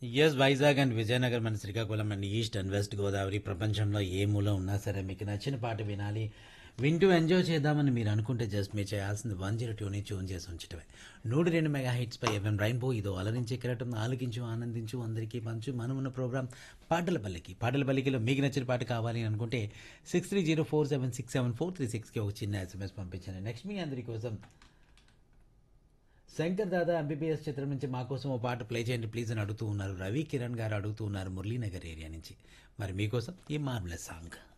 yes Vizag and Vizianagaram and Srikakulam and east and west Godavari ప్రపంచంలో ఏ మూల ఉన్నా సరే మీకు నచ్చిన పాట వినాలి వింటూ ఎంజాయ్ చేద్దామని మీరు అనుకుంటే జస్ట్ మీరు చేయాల్సింది వన్ జీరో టూని ట్యూన్ చేసి ఉంచటమే నూట రెండు మెగా హైట్స్ పై ఎఫ్ఎం రైన్బో ఇదో అలరించే కిరటం ఆలకించు ఆనందించు అందరికీ పంచు మనమున్న ప్రోగ్రామ్ పాటల పల్లికి పాటల పల్లికిలో మీకు నచ్చిన పాట కావాలి అని అనుకుంటే six three zero four seven six seven four three సిక్స్కి ఒక చిన్న ఎస్ఎంఎస్ పంపించండి నెక్స్ట్ మీ అందరి కోసం శంకర్ దాదా ఎంబీబీఎస్ చిత్రం నుంచి మా కోసం ఓ పాట ప్లే చేయండి ప్లీజ్ అని అడుగుతూ ఉన్నారు రవి కిరణ్ గారు అడుగుతూ ఉన్నారు మురళీనగర్ ఏరియా నుంచి మరి మీకోసం ఈ మార్మలెస్ సాంగ్